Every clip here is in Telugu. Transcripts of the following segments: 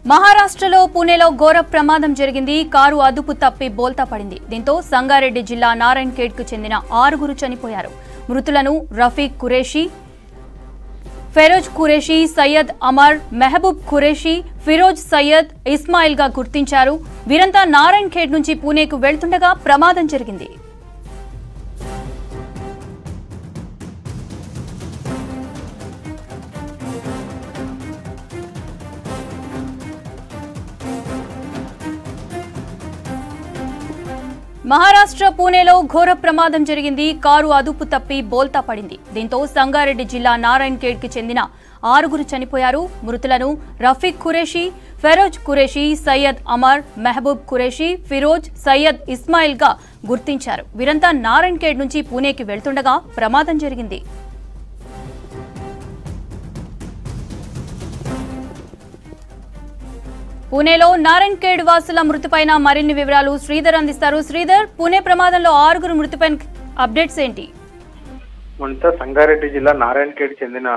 మహారాష్ట్రలో పూణేలో ఘోర ప్రమాదం జరిగింది కారు అదుపు తప్పి బోల్తా పడింది దీంతో సంగారెడ్డి జిల్లా నారాయణ్ ఖేడ్ కు చెందిన ఆరుగురు చనిపోయారు మృతులను రఫీక్ కురేషి ఫెరోజ్ ఖురేషి సయ్యద్ అమర్ మెహబూబ్ ఖురేషి ఫిరోజ్ సయ్యద్ ఇస్మాయిల్ గా గుర్తించారు వీరంతా నారాయణ్ ఖేడ్ నుంచి పూణేకు వెళ్తుండగా ప్రమాదం జరిగింది మహారాష్ట్ర పూణేలో ఘోర ప్రమాదం జరిగింది కారు అదుపు తప్పి బోల్తా పడింది దీంతో సంగారెడ్డి జిల్లా నారాయణ్ ఖేడ్ కి చెందిన ఆరుగురు చనిపోయారు మృతులను రఫీక్ ఖురేషి ఫెరోజ్ ఖురేషి సయ్యద్ అమర్ మెహబూబ్ ఖురేషి ఫిరోజ్ సయ్యద్ ఇస్మాయిల్ గా గుర్తించారు వీరంతా నారాయణ్ ఖేడ్ నుంచి పూణేకి వెళ్తుండగా ప్రమాదం జరిగింది పూణేలో నారాయణ్ ఖేడ్ వాసుల మృతిపైన మరిన్ని వివరాలు శ్రీధర్ అందిస్తారు శ్రీధర్ పూణే ప్రమాదంలో ఆరుగురు మృతిపైన అప్డేట్స్ ఏంటి మొన్న సంగారెడ్డి జిల్లా నారాయణఖేడ్ చెందిన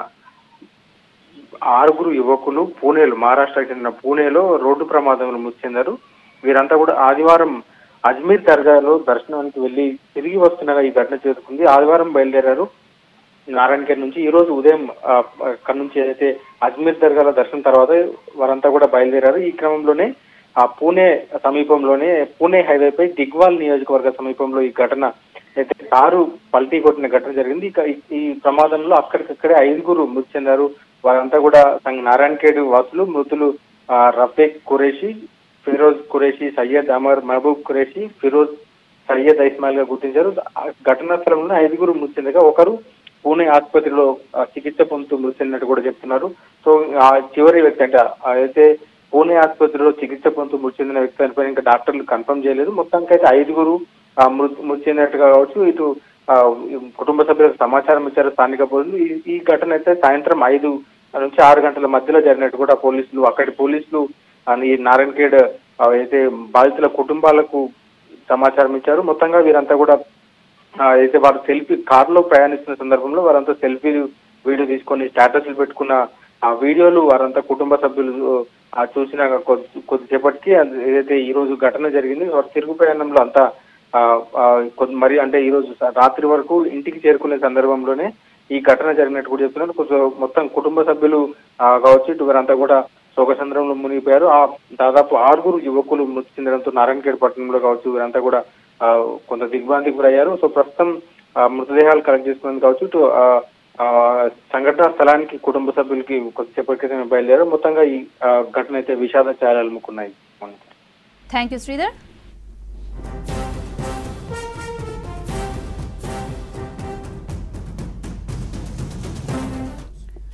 ఆరుగురు యువకులు పూణేలో మహారాష్ట్రకి చెందిన పూణేలో రోడ్డు ప్రమాదంలో మృతి చెందారు వీరంతా కూడా ఆదివారం అజ్మీర్ దర్గాలో దర్శనానికి వెళ్లి తిరిగి వస్తుండగా ఈ ఘటన చేరుకుంది ఆదివారం బయలుదేరారు నారాయణఖేడ్ నుంచి ఈ రోజు ఉదయం ఆ, అక్కడి నుంచి ఏదైతే అజ్మీర్ దర్గాలో దర్శనం తర్వాత వారంతా కూడా బయలుదేరారు ఈ క్రమంలోనే ఆ పూణే సమీపంలోనే పూణే హైవేపై దిగ్వాల్ నియోజకవర్గ సమీపంలో ఈ ఘటన అయితే కారు పల్టీ కొట్టిన ఘటన జరిగింది ఇక ఈ- ఈ ప్రమాదంలో అక్కడికక్కడే ఐదుగురు మృతి చెందారు వారంతా కూడా సంగ నారాయణఖేడ్ వాసులు మృతులు ఆ, రఫీక్ ఖురేషి ఫిరోజ్ ఖురేషి సయ్యద్ అమర్ మహబూబ్ ఖురేషి ఫిరోజ్ సయ్యద్ ఇస్మాయిల్ గా గుర్తించారు ఆ ఘటనా స్థలంలో ఐదుగురు మృతి చెందగా ఒకరు పూణే ఆసుపత్రిలో ఆ, చికిత్స పొందుతూ మృతి చెందినట్టు కూడా చెప్తున్నారు సో ఆ చివరి వ్యక్తి అంటే ఆ అయితే పూణే ఆసుపత్రిలో చికిత్స పొందుతూ మృతి చెందిన వ్యక్తి అనిపై ఇంకా డాక్టర్లు కన్ఫర్మ్ చేయలేదు మొత్తానికి అయితే ఐదుగురు ఆ, మృతి మృతి చెందినట్టుగా కావచ్చు ఇటు ఆ, కుటుంబ సభ్యులకు సమాచారం ఇచ్చారు స్థానిక పోలీసులు ఈ ఈ ఘటన అయితే సాయంత్రం ఐదు నుంచి ఆరు గంటల మధ్యలో జరిగినట్టు కూడా పోలీసులు అక్కడి పోలీసులు ఆ, ఈ నారాయణఖేడ్ ఆ, అయితే బాధితుల కుటుంబాలకు సమాచారం ఇచ్చారు మొత్తంగా వీరంతా కూడా ఆ, అయితే వారు సెల్ఫీ కారులో ప్రయాణిస్తున్న సందర్భంలో వారంతా సెల్ఫీ వీడియో తీసుకొని స్టేటస్లు పెట్టుకున్న ఆ వీడియోలు వారంతా కుటుంబ సభ్యులు ఆ, చూసిన కొద్ది కొద్దిసేపటికి అది ఏదైతే ఈ రోజు ఘటన జరిగింది వారు తిరుగు ప్రయాణంలో అంతా ఆ, ఆ, కొద్ది మరి అంటే ఈ రోజు స- రాత్రి వరకు ఇంటికి చేరుకునే సందర్భంలోనే ఈ ఘటన జరిగినట్టు కూడా చెప్తున్నారు కొంచెం మొత్తం కుటుంబ సభ్యులు ఆ, కావచ్చు ఇటు వారంతా కూడా శోకచంద్రంలో మునిగిపోయారు ఆ దాదాపు ఆరుగురు యువకులు మృతి చెందడంతో నారాయణఖేడ్ పట్టణంలో కావచ్చు వీరంతా కూడా ఆ, కొంత దిగ్భ్రాంతికి గురయ్యారు సో ప్రస్తుతం ఆ, మృతదేహాలు కలెక్ట్ చేసుకునేందుకు కావచ్చు ఇటు ఆ, ఆ, సంఘటనా స్థలానికి కుటుంబ సభ్యులకి కొద్దిసేపటి క్రితమే బయలుదేరారు మొత్తంగా ఈ ఆ, ఘటన అయితే విషాద ఛాయలు అలుముకున్నాయి థ్యాంక్ యూ శ్రీధర్